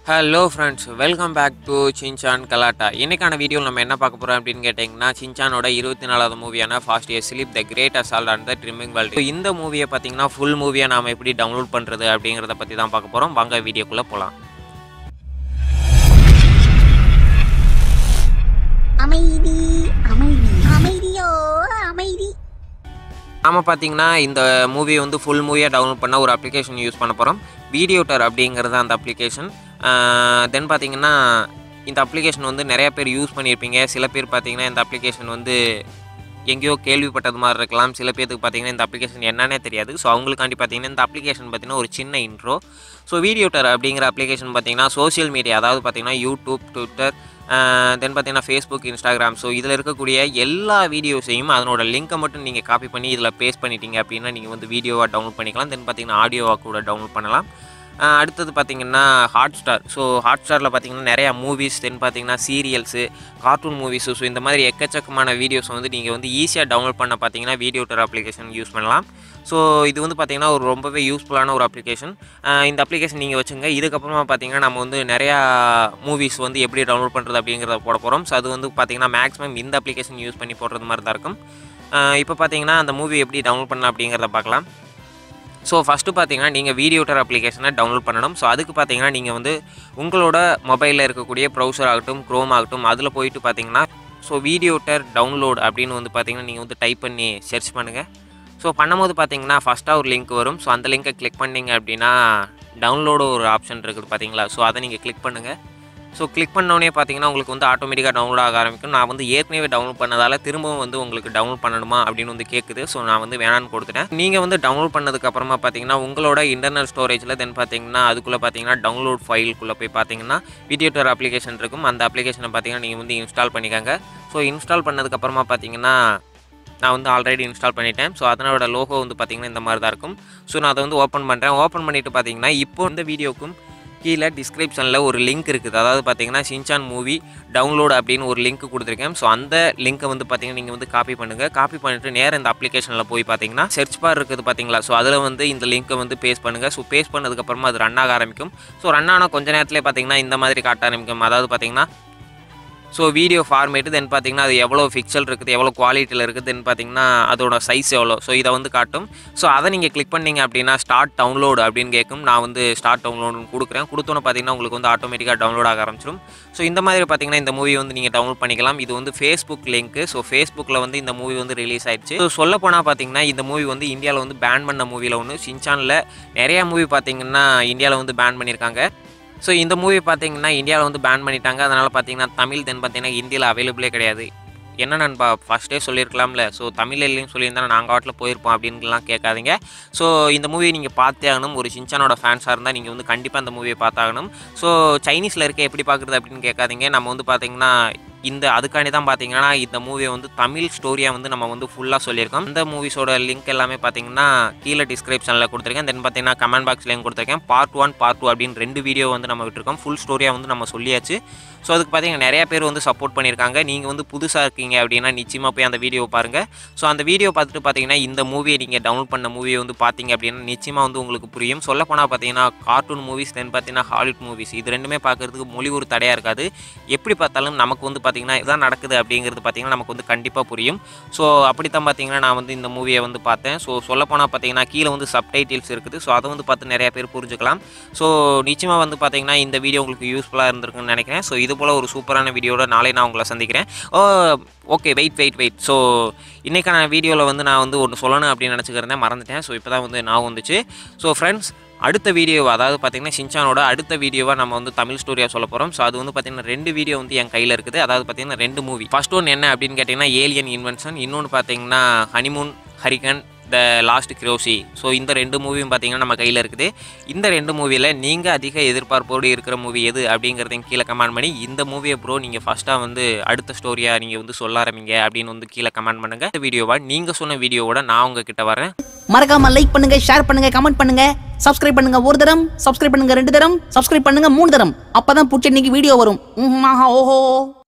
hello friends welcome back to Shinchan கலாட்டா இன்னைக்கான வீடியோவில் நம்ம என்ன பார்க்க போகிறோம் அப்படின்னு கேட்டிங்கன்னா சின்சானோட இருபத்தி நாலாவது மூவியான fast asleep the great assault and the dreaming world இந்த மூவியை பார்த்தீங்கன்னா ஃபுல் மூவியை நாம் எப்படி டவுன்லோட் பண்ணுறது அப்படிங்கிறத பற்றி தான் பார்க்க போகிறோம் வாங்க வீடியோக்குள்ளே போகலாம் அமைதி அமைதி அமைதியோ அமைதி நாம பார்த்தீங்கன்னா இந்த மூவியை வந்து ஃபுல் மூவியாக டவுன்லோட் பண்ண ஒரு அப்ளிகேஷன் யூஸ் பண்ண போகிறோம் வீடியோட்டர் அப்படிங்கிறது அந்த அப்ளிகேஷன் தென் பார்த்தீங்கன்னா இந்த அப்ளிகேஷன் வந்து நிறைய பேர் யூஸ் பண்ணியிருப்பீங்க சில பேர் பார்த்தீங்கன்னா இந்த அப்ளிகேஷன் வந்து எங்கேயோ கேள்விப்பட்டது மாதிரி இருக்கலாம் சில பேருக்கு பார்த்தீங்கன்னா இந்த அப்ளிகேஷன் என்னன்னே தெரியாது ஸோ அவங்களுக்காண்டி பார்த்தீங்கன்னா இந்த அப்ளிகேஷன் பார்த்தீங்கன்னா ஒரு சின்ன இன்ட்ரோ ஸோ வீடியோட்டர் அப்படிங்கிற அப்ளிகேஷன் பார்த்தீங்கன்னா சோஷியல் மீடியா அதாவது பார்த்தீங்கன்னா யூடியூப் ட்விட்டர் தென் பார்த்தீங்கன்னா ஃபேஸ்புக் இன்ஸ்டாகிராம் ஸோ இதில் இருக்கக்கூடிய எல்லா வீடியோஸையும் அதனோட லிங்க்கை மட்டும் நீங்கள் காப்பி பண்ணி இதில் பேஸ்ட் பண்ணிட்டீங்க அப்படின்னா நீங்கள் வந்து வீடியோவாக டவுன்லோட் பண்ணிக்கலாம் தென் பார்த்தீங்கன்னா ஆடியோவாக கூட டவுன்லோட் பண்ணலாம் ஆஹ் அடுத்தது பார்த்தீங்கன்னா ஹாட் ஸ்டார் ஸோ ஹாட் ஸ்டாரில் பார்த்தீங்கன்னா நிறையா மூவிஸ் தென் பார்த்தீங்கன்னா சீரியல்ஸு கார்ட்டூன் மூவிஸு ஸோ இந்த மாதிரி எக்கச்சக்கமான வீடியோஸ் வந்து நீங்கள் வந்து ஈஸியாக டவுன்லோட் பண்ண பார்த்தீங்கன்னா வீடியோட்டர் அப்ளிகேஷன் யூஸ் பண்ணலாம் ஸோ இது வந்து பார்த்தீங்கன்னா ஒரு ரொம்பவே யூஸ்ஃபுல்லான ஒரு அப்ளிகேஷன் இந்த அப்ளிகேஷன் நீங்கள் வச்சுங்க இதுக்கப்புறமா பார்த்தீங்கன்னா நம்ம வந்து நிறையா மூவிஸ் வந்து எப்படி டவுன்லோட் பண்ணுறது அப்படிங்கிறத போட போகிறோம் ஸோ அது வந்து பார்த்தீங்கன்னா மேக்ஸிமம் இந்த அப்ளிகேஷன் யூஸ் பண்ணி போடுறது மாதிரி தான் இருக்கும் இப்போ பார்த்தீங்கன்னா அந்த மூவி எப்படி டவுன்லோட் பண்ணலாம் அப்படிங்கிறத பார்க்கலாம் ஸோ ஃபஸ்ட்டு பார்த்தீங்கன்னா நீங்கள் வீடியோட்டர் அப்ளிகேஷனை டவுன்லோட் பண்ணணும் ஸோ அதுக்கு பார்த்தீங்கன்னா நீங்கள் வந்து உங்களோட மொபைலில் இருக்கக்கூடிய ப்ரௌசர் ஆகட்டும் க்ரோம் ஆகட்டும் அதில் போயிட்டு பார்த்தீங்கன்னா ஸோ வீடியோட்டர் டவுன்லோட் அப்படின்னு வந்து பார்த்தீங்கன்னா நீங்கள் வந்து டைப் பண்ணி சர்ச் பண்ணுங்கள் ஸோ பண்ணும்போது பார்த்தீங்கன்னா ஃபஸ்ட்டாக ஒரு லிங்க் வரும் ஸோ அந்த லிங்கை கிளிக் பண்ணீங்க அப்படின்னா டவுன்லோடு ஒரு ஆப்ஷன் இருக்குது பார்த்தீங்களா ஸோ அதை நீங்கள் கிளிக் பண்ணுங்கள் ஸோ கிளிக் பண்ணோடனே பார்த்தீங்கன்னா உங்களுக்கு வந்து ஆட்டோமேட்டிக்காக டவுன்லோட் ஆக ஆரம்பிக்கும் நான் வந்து ஏற்கனவே டவுன்லோட் பண்ணதால் திரும்பவும் வந்து உங்களுக்கு டவுன்லோட் பண்ணணுமா அப்படின்னு வந்து கேட்குது ஸோ நான் வந்து வேணான்னு கொடுத்துட்டேன் நீங்கள் வந்து டவுன்லோட் பண்ணதுக்கு அப்புறமா பார்த்தீங்கன்னா உங்களோட இன்டர்னல் ஸ்டோரேஜில் தென் பார்த்தீங்கன்னா அதுக்குள்ளே பார்த்தீங்கன்னா டவுன்லோட் ஃபைலுக்குள்ளே போய் பார்த்தீங்கன்னா வீடியோட்டர் அப்ளிகேஷன் இருக்கும் அந்த அப்ளிகேஷனை பார்த்தீங்கன்னா நீங்கள் வந்து இன்ஸ்டால் பண்ணிக்கோங்க ஸோ இன்ஸ்டால் பண்ணதுக்கப்புறமா பார்த்தீங்கன்னா நான் வந்து ஆல்ரெடி இன்ஸ்டால் பண்ணிட்டேன் ஸோ அதனோட லோகோ வந்து பார்த்திங்கன்னா இந்த மாதிரி தான் இருக்கும் ஸோ நான் அதை வந்து ஓப்பன் பண்ணுறேன் ஓப்பன் பண்ணிவிட்டு பார்த்தீங்கன்னா இப்போ இந்த வீடியோக்கும் கீழே டிஸ்கிரிப்ஷனில் ஒரு லிங்க் இருக்குது அதாவது பார்த்தீங்கன்னா சின்சான் மூவி டவுன்லோட் அப்படின்னு ஒரு லிங்க் கொடுத்துருக்கேன் ஸோ அந்த லிங்க்கை வந்து பார்த்தீங்கன்னா நீங்கள் வந்து காப்பி பண்ணுங்கள் காப்பி பண்ணிவிட்டு நேராக இந்த அப்ளிகேஷனில் போய் பார்த்தீங்கன்னா சர்ச் பார் இருக்குது பார்த்தீங்களா ஸோ அதில் வந்து இந்த லிங்க்கை வந்து பேஸ்ட் பண்ணுங்கள் ஸோ பேஸ்ட் பண்ணதுக்கப்புறமா அது ரன் ஆக ஆரம்பிக்கும் ஸோ ரன் ஆனால் கொஞ்ச நேரத்திலே பார்த்தீங்கன்னா இந்த மாதிரி காட்ட ஆரம்பிக்கும் அதாவது பார்த்தீங்கன்னா ஸோ வீடியோ ஃபார்மேட்டு தென் பார்த்தீங்கன்னா அது எவ்வளோ பிக்சல் இருக்குது எவ்வளோ குவாலிட்டியில் இருக்குது தென் பார்த்தீங்கன்னா அதோட சைஸ் எவ்வளோ ஸோ இதை வந்து காட்டும் ஸோ அதை நீங்கள் கிளிக் பண்ணீங்க அப்படின்னா ஸ்டார்ட் டவுன்லோடு அப்படின்னு கேட்கும் நான் வந்து ஸ்டார்ட் டவுன்லோடுன்னு கொடுக்குறேன் கொடுத்தோன்னே பார்த்தீங்கன்னா உங்களுக்கு வந்து ஆட்டோமேட்டிக்காக டவுன்லோட் ஆக ஆரம்பிச்சிடும் ஸோ இந்த மாதிரி பார்த்தீங்கன்னா இந்த மூவி வந்து நீங்கள் டவுன்லோட் பண்ணிக்கலாம் இது வந்து ஃபேஸ்புக் லிங்க்கு ஸோ ஃபேஸ்புக்கில் வந்து இந்த மூவி வந்து ரிலீஸ் ஆயிடுச்சு ஸோ சொல்ல போனால் பார்த்தீங்கன்னா இந்த மூவி வந்து இந்தியாவில் வந்து பேன் பண்ண மூவியில் ஒன்று சின்சானில் நிறையா மூவி பார்த்தீங்கன்னா இந்தியாவில் வந்து பேன் பண்ணியிருக்காங்க ஸோ இந்த மூவி பார்த்தீங்கன்னா இந்தியாவில் வந்து பேன் பண்ணிட்டாங்க அதனால் பார்த்தீங்கன்னா தமிழ் தென் பார்த்தீங்கன்னா ஹிந்தியில் அவைலபிளே கிடையாது என்ன நண்பா ஃபஸ்ட்டே சொல்லியிருக்கலாம்ல ஸோ தமிழ் இல்லைன்னு சொல்லியிருந்தா நாங்கள் வாட்டில் போயிருப்போம் அப்படின்லாம் கேட்காதீங்க ஸோ இந்த மூவியை நீங்கள் பார்த்தே ஆகணும் ஒரு சின்சானோட ஃபேன்ஸாக இருந்தால் நீங்கள் வந்து கண்டிப்பாக இந்த மூவியை பார்த்தாகணும் ஸோ சைனீஸில் இருக்க எப்படி பார்க்குறது அப்படின்னு கேட்காதீங்க நம்ம வந்து பார்த்தீங்கன்னா இந்த அதுக்காண்டி தான் பார்த்தீங்கன்னா இந்த மூவியை வந்து தமிழ் ஸ்டோரியாக வந்து நம்ம வந்து ஃபுல்லாக சொல்லியிருக்கோம் இந்த மூவிஸோட லிங்க் எல்லாமே பார்த்தீங்கன்னா கீழே டிஸ்கிரிப்ஷனில் கொடுத்துருக்கேன் தென் பார்த்தீங்கன்னா கமெண்ட் பாக்ஸ்லேயும் கொடுத்துருக்கேன் பார்ட் ஒன் பார்ட் டூ அப்படின்னு ரெண்டு வீடியோ வந்து நம்ம விட்டுருக்கோம் ஃபுல் ஸ்டோரியாக வந்து நம்ம சொல்லியாச்சு ஸோ அதுக்கு பார்த்தீங்கன்னா நிறைய பேர் வந்து சப்போர்ட் பண்ணியிருக்காங்க நீங்கள் வந்து புதுசாக இருக்கீங்க அப்படின்னா நிச்சயமாக போய் அந்த வீடியோ பாருங்கள் ஸோ அந்த வீடியோ பார்த்துட்டு பார்த்தீங்கன்னா இந்த மூவியை நீங்கள் டவுன்லோட் பண்ண மூவியை வந்து பார்த்தீங்க அப்படின்னா நிச்சயமாக வந்து உங்களுக்கு புரியும் சொல்ல போனால் பார்த்தீங்கன்னா கார்ட்டூன் மூவிஸ் தென் பார்த்தீங்கன்னா ஹாலிவுட் மூவிஸ் இது ரெண்டுமே பார்க்குறதுக்கு மொழி ஒரு தடையாக இருக்காது எப்படி பார்த்தாலும் நமக்கு வந்து பார்த்தீங்கன்னா இதான் நடக்குது அப்படிங்கிறது பார்த்தீங்கன்னா நமக்கு வந்து கண்டிப்பாக புரியும் ஸோ அப்படித்தான் பார்த்தீங்கன்னா நான் வந்து இந்த மூவியை வந்து பார்த்தேன் ஸோ சொல்லப்போனால் பார்த்தீங்கன்னா கீழே வந்து சப்டைட்டில்ஸ் இருக்குது ஸோ அதை வந்து பார்த்து நிறைய பேர் புரிஞ்சுக்கலாம் ஸோ நிச்சயமாக வந்து பார்த்தீங்கன்னா இந்த வீடியோ உங்களுக்கு யூஸ்ஃபுல்லாக இருந்திருக்குன்னு நினைக்கிறேன் ஸோ இது போல் ஒரு சூப்பரான வீடியோட நாளை நான் உங்களை சந்திக்கிறேன் oh okay wait wait wait so இன்றைக்கான வீடியோவில் வந்து நான் வந்து ஒன்று சொல்லணும் அப்படின்னு நினச்சிக்கிறேன் மறந்துட்டேன் ஸோ இப்போ தான் வந்து நான் வந்துச்சு ஸோ ஃப்ரெண்ட்ஸ் அடுத்த வீடியோ அதாவது பார்த்தீங்கன்னா சின்சானோட அடுத்த வீடியோவாக நம்ம வந்து தமிழ் ஸ்டோரியாக சொல்ல போகிறோம் ஸோ அது வந்து பார்த்தீங்கன்னா ரெண்டு வீடியோ வந்து என் கையில் இருக்குது அதாவது பார்த்தீங்கன்னா ரெண்டு மூவி ஃபர்ஸ்ட் ஒன் என்ன அப்படின்னு கேட்டிங்கன்னா ஏலியன் இன்வென்ஷன் இன்னொன்று பார்த்தீங்கன்னா honeymoon hurricane the lost Hiroshi so இந்த ரெண்டு மூவியும் பார்த்தீங்கன்னா நம்ம கையில் இருக்குது இந்த ரெண்டு மூவியில் நீங்கள் அதிக எதிர்பார்ப்போடு இருக்கிற மூவி எது அப்படிங்கிறதையும் கீழே கமெண்ட் பண்ணி இந்த மூவியை ப்ரோ நீங்கள் ஃபஸ்ட்டாக வந்து அடுத்த ஸ்டோரியாக நீங்கள் வந்து சொல்ல ஆரம்பிங்க அப்படின்னு வந்து கீழே கமெண்ட் பண்ணுங்கள் இந்த வீடியோவா நீங்கள் சொன்ன வீடியோவோட நான் உங்ககிட்ட வரேன் மறக்காம லைக் பண்ணுங்க ஷேர் பண்ணுங்க கமெண்ட் பண்ணுங்க சப்ஸ்கிரைப் பண்ணுங்க ஒரு தரம் சப்ஸ்கிரைப் பண்ணுங்க ரெண்டு தரம் சப்ஸ்கிரைப் பண்ணுங்க மூணு தரம் அப்பதான் புடிச்ச இன்னைக்கு வீடியோ வரும் ம்ஹும், ஆஹா, ஓஹோ